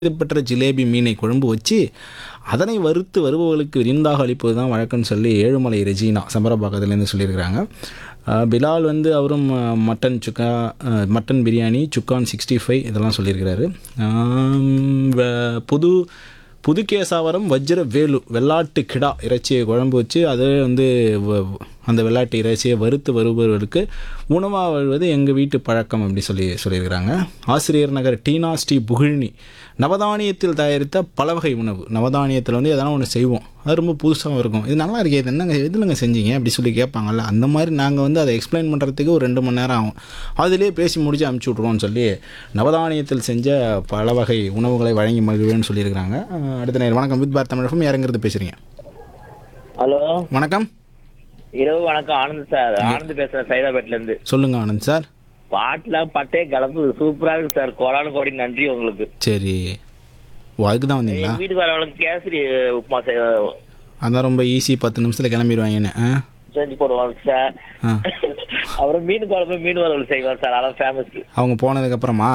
பெற்ற ஜிலேபி மீனை குழம்பு வச்சு அதனை வறுத்து வருபவர்களுக்கு விருந்தாக அளிப்பது தான் வழக்கம்னு சொல்லி ஏழுமலை ரெஜினா சம்பரபாக்கத்துலேருந்து சொல்லியிருக்கிறாங்க அஹ் பிலால் வந்து அவரும் அஹ், மட்டன் சுக்கா அஹ், மட்டன் பிரியாணி சுக்கான் சிக்ஸ்டி ஃபைவ் இதெல்லாம் சொல்லியிருக்கிறாரு ஆம், வ- புது புதுகேசாவரம் வஜ்ர வேலு வெள்ளாட்டு கிடா இறைச்சியை குழம்பு வச்சு அதை வந்து வ- அந்த வெள்ளாட்டு இறைச்சியை வறுத்து வருபவர்களுக்கு உணவாக வருவது எங்கள் வீட்டு பழக்கம் அப்படி சொல்லி சொல்லியிருக்கிறாங்க ஆசிரியர் நகர் டீனா ஸ்ரீ புகழ்னி நவதானியத்தில் தயாரித்த பல வகை உணவு நவதானியத்தில் வந்து எதனா ஒன்று செய்வோம் அது ரொம்ப புதுசாகவும் இருக்கும் இது நல்லா இருக்கே இது என்னங்க எதுலங்க செஞ்சீங்க அப்படி சொல்லி கேட்பாங்கல்ல அந்த மாதிரி நாங்கள் வந்து அதை எக்ஸ்பிளைன் பண்ணுறதுக்கு ஒரு ரெண்டு மணி நேரம் ஆகும் அதிலே பேசி முடிச்சு அமுச்சு விட்ருவோம்னு சொல்லி நவதானியத்தில் செஞ்ச பல வகை உணவுகளை வழங்கி மகிழ்வேன்னு சொல்லியிருக்கிறாங்க அஹ் அடுத்த நேரம் வணக்கம் வித் பார் தமிழகம் யாருங்கிறது பேசுகிறீங்க ஹலோ வணக்கம் இரவு வணக்கம் ஆனந்த் சார் ஆனந்த் பேசுறேன் சைதாபேட்ல இருந்து சொல்லுங்கள் ஆனந்த் சார் பாட்டுலாம் பட்டே கலப்பு சூப்பரா இருக்கு சார் கோடானு கோடி நன்றி உங்களுக்கு சரி ஓ அதுக்கு தான் வந்தீங்களா எங்க வீட்டுக்கு வரவங்களுக்கு கேசரி உப்புமா செய்- அதான் ரொம்ப ஈஸி பத்து நிமிஷத்தில் கிளம்பிடுவாங்கன்னு ஆ செஞ்சு போடுவாங்க சார் ஆ. அப்புறம் மீன் குழம்பு மீன் வறுவல் செய்வார் சார் அதான் ஃபேமஸ் அவங்க போனதுக்கப்புறமா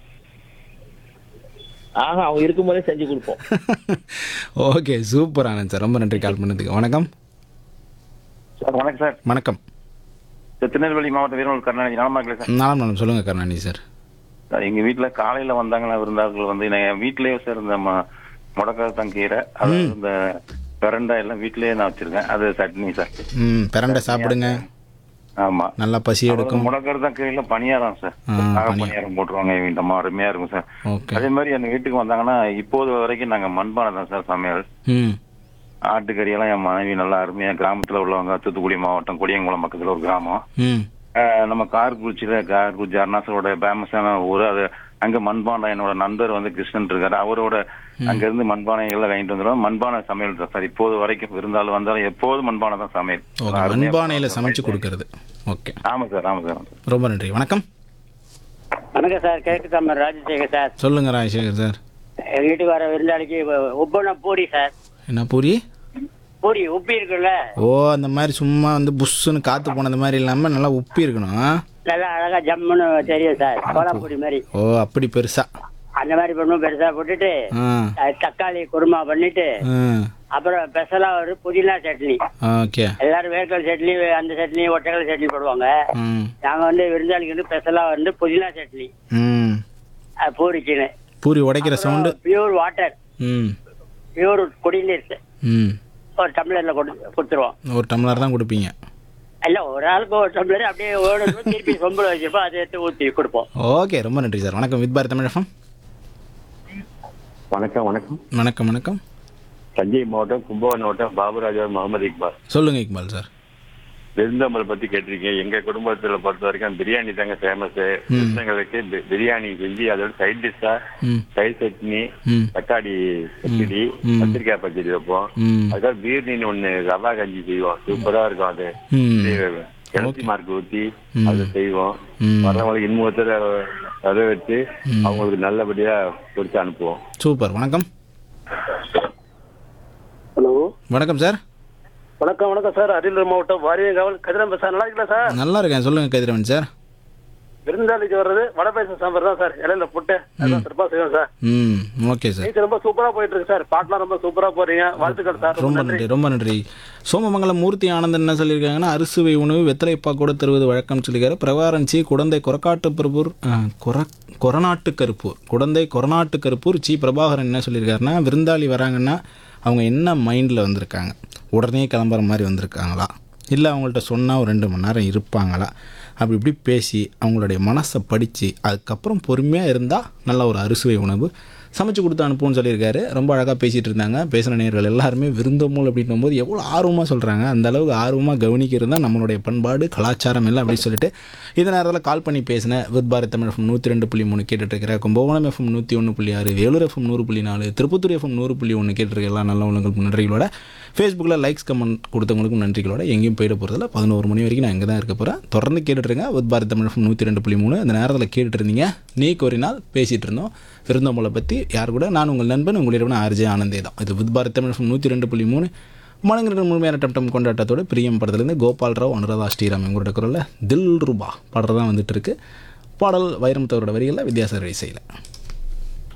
ஆஹா அவங்க இருக்கும்போதே செஞ்சு கொடுப்போம் ஓகே சூப்பர் ஆனந்த் சார் ரொம்ப நன்றி கால் பண்ணதுக்கு வணக்கம் சார் வணக்கம் சார் வணக்கம் சார் திருநெல்வேலி மாவட்டம் வீரநூல் கருணாநிதி நலமா இருக்கல சார் நானும் மேடம் சொல்லுங்கள் கருணாநிதி சார் சார் எங்க வீட்டுல காலையில வந்தாங்களா விருந்தார்கள் வந்து நான் என் வீட்லயே சார் இந்த ம- முடக்காத்தான் கீரை அதாவது இந்த பிரண்டா எல்லாம் வீட்லயே நான் வச்சிருக்கேன் அது சட்னி சார் ம் பிரண்டை சாப்பிடுங்க ஆமா நல்லா பசி எடுக்கும் முடக்கறதான் கீரையில பணியாரம் சார் ஆ, ஆக பணியாரம் போட்டுருவாங்க என் வீட்டு அம்மா அருமையா இருக்கும் சார் ஓகே அதே மாதிரி எங்க வீட்டுக்கு வந்தாங்கன்னா இப்போது வரைக்கும் நாங்க மண்பானை தான் சார் சமையல் ம் ஆட்டுக்கறி எல்லாம் என் மனைவி நல்லா அருமையா கிராமத்துல உள்ளவங்க தூத்துக்குடி மாவட்டம் கொடியங்குளம் பக்கத்துல ஒரு கிராமம் ம் ஆஹ் நம்ம கார்குறிச்சியில கார்குறிச்சி அருணாசலோட ஃபேமஸான ஊர் அது அங்க மண்பானை என்னோட நண்பர் வந்து கிருஷ்ணன் இருக்காரு அவரோட அங்க இருந்து மண்பானைகள்லாம் வாங்கிட்டு வந்துடுவோம் மண்பானை சமையல் தான் சார் இப்போது வரைக்கும் இருந்தாலும் வந்தாலும் எப்போதும் மண்பானை தான் சமையல் ஓகே மண்பானையில் சமைச்சு கொடுக்கறது ஓகே ஆமா சார் ஆமா சார் ரொம்ப நன்றி வணக்கம் வணக்கம் சார் கிழக்கு தமிழ் ராஜசேகர் சார் சொல்லுங்கள் ராஜசேகர் சார் எங்க வீட்டுக்கு வர விருந்தாளிக்கு உப்புன பூரி சார் என்ன பூரி பூரி உப்பி இருக்குல்ல ஓ அந்த மாதிரி சும்மா வந்து புஷ்ஷுன்னு காற்று போனது மாதிரி இல்லாமல் நல்லா உப்பி இருக்கணும் நல்லா அழகா ஜம்முன்னு தெரியும் சார் சோளா பூரி மாதிரி ஓ அப்படி பெருசா அந்த மாதிரி பண்ணும் பெருசா போட்டுட்டு ஆ அஹ், தக்காளி குருமா பண்ணிட்டு ஆ அப்புறம் ஸ்பெஷலா ஒரு புதினா சட்னி ஓகே எல்லாரும் வேர்க்கல் சட்னி அந்த சட்னி ஒட்டக்கல் சட்னி போடுவாங்க ம் நாங்க வந்து விருந்தாளிக்கு வந்து ஸ்பெஷலா வந்து புதினா சட்னி ம் அஹ், பூரிக்குன்னு பூரி உடைக்கிற சவுண்டு பியூர் வாட்டர் ம் பியூர் குடிநீர் ம் ஒரு டம்ளர்ல கொடு கொடுத்துருவோம் ஒரு டம்ளர் தான் கொடுப்பீங்க இல்ல ஒரு ஆளுக்கு ஒரு டம்ளர் அப்படியே ஓடணும் திருப்பி சொம்புல வச்சிருப்போம் அதை எடுத்து ஊற்றி கொடுப்போம் ஓகே ரொம்ப நன்றி சார் வணக்கம் வித் பாரத் தமிழகம் வணக்கம் வணக்கம் வணக்கம் வணக்கம் தஞ்சை மாவட்டம் கும்பகோணம் மாவட்டம் பாபுராஜா முகமது இக்பால் சொல்லுங்க இக்பால் சார் விருந்தம்பல் பத்தி கேட்டிருக்கீங்க எங்க குடும்பத்துல பொறுத்த வரைக்கும் பிரியாணி தாங்க ஃபேமஸ் விருந்தங்களுக்கு பி- பிரியாணி செஞ்சு அதோட சைட் டிஷ்ஷா ம் தயிர் சட்னி ம் தக்காளி பச்சடி ம். கத்திரிக்காய் பச்சடி வைப்போம் ம் அதுக்காக பீர்னின்னு ஒண்ணு ரவா கஞ்சி செய்வோம் சூப்பரா இருக்கும் அது ம் கிளச்சி மார்க் ஊத்தி ம். அதை செய்வோம் ம். வர்றவங்களுக்கு இன்னொருத்தர் அதை வச்சு அவங்களுக்கு நல்லபடியா கொடுத்து அனுப்புவோம் சூப்பர் வணக்கம் ஹலோ வணக்கம் சார் வணக்கம் வணக்கம் சார் அரியலூர் மாவட்டம் வாரியங்காவல் கதிரம் சார் நல்லா இருக்கல சார் நல்லா இருக்கேன் சொல்லுங்க கதிரவன் சார் விருந்தாளிக்கு வர்றது வடபேச சாம்பார் தான் சார் இலையில போட்டு அதான் சிறப்பா செய்வோம் சார் ம் ஓகே சார் நீங்க ரொம்ப சூப்பரா போயிட்டு இருக்கு சார் பாட்டுலாம் ரொம்ப சூப்பரா போறீங்க வாழ்த்துக்கள் சார் ரொம்ப நன்றி ரொம்ப நன்றி சோமமங்கலம் மூர்த்தி ஆனந்தன் என்ன சொல்லியிருக்காங்கன்னா அறுசுவை உணவு வெத்தலைப்பா கூட தருவது வழக்கம் சொல்லியிருக்காரு பிரகாரஞ்சி குடந்தை கொரக்காட்டு பிரபூர் அஹ், கொர கொரநாட்டு கருப்பூர் குடந்தை கொரநாட்டு கருப்பூர் சி பிரபாகரன் என்ன சொல்லியிருக்காருன்னா விருந்தாளி வராங்கன்னா அவங்க என்ன மைண்டில் வந்திருக்காங்க உடனே கிளம்புற மாதிரி வந்திருக்காங்களா இல்லை அவங்கள்ட்ட சொன்னால் ஒரு ரெண்டு மணி நேரம் இருப்பாங்களா அப்படி இப்படி பேசி அவங்களுடைய மனசை படித்து அதுக்கப்புறம் பொறுமையாக இருந்தால் நல்ல ஒரு அறுசுவை உணவு சமைச்சு கொடுத்து அனுப்புவோம்னு சொல்லியிருக்காரு ரொம்ப அழகாக பேசிகிட்டு இருந்தாங்க பேசுகிற நேர்கள் எல்லாருமே விருந்தமூல் அப்படின்னும் போது எவ்வளோ ஆர்வமாக சொல்கிறாங்க அந்த அளவுக்கு ஆர்வமாக கவனிக்கிறது தான் நம்மளுடைய பண்பாடு கலாச்சாரம் எல்லாம் அப்படின்னு சொல்லிட்டு இந்த நேரத்தில் கால் பண்ணி பேசின வித் பாரத் தமிழ் எஃப்எம் நூற்றி ரெண்டு புள்ளி மூணு கேட்டுட்ருக்கிற கும்பகோணம் எஃப்எம் நூற்றி ஒன்று புள்ளி ஆறு வேலூர் எஃப்எம் நூறு புள்ளி நாலு திருப்பத்தூர் எஃப்எம் நூறு புள்ளி ஒன்று கேட்டிருக்க எல்லா நல்ல உள்ளங்களுக்கு நன்றிகளோட ஃபேஸ்புக்கில் லைக்ஸ் கமெண்ட் கொடுத்தவங்களுக்கும் நன்றிகளோட எங்கேயும் போயிட போகிறதில்ல பதினோரு மணி வரைக்கும் நான் இங்கே தான் இருக்க போகிறேன் தொடர்ந்து கேட்டுட்ருங்க வித் பாரத் தமிழ் எஃப்எம் நூற்றி ரெண்டு புள்ளி மூணு அந்த நேரத்தில் கேட்டுட்டு இருந்தீங்க நீ கோரினால் பேசிகிட்டு இருந்தோம் விருந்தோம்பலை பற்றி யார் கூட நான் உங்கள் நண்பன் உங்களிடம் ஆர்ஜே ஆனந்தே தான் இது வித் பாரத் தமிழ் எஃப்எம் நூற்றி ரெண்டு புள்ளி மூணு மனங்கிற முழுமையான டம்டம் கொண்டாட்டத்தோட பிரியம் படத்துலேருந்து கோபால் ராவ் அனுராதா ஸ்ரீராம் எங்களோட குரலில் தில் ரூபா பாடுறது தான் வந்துட்டு இருக்கு பாடல் வைரமுத்தவரோட வரிகளில் வித்யாசாகர் இசையில்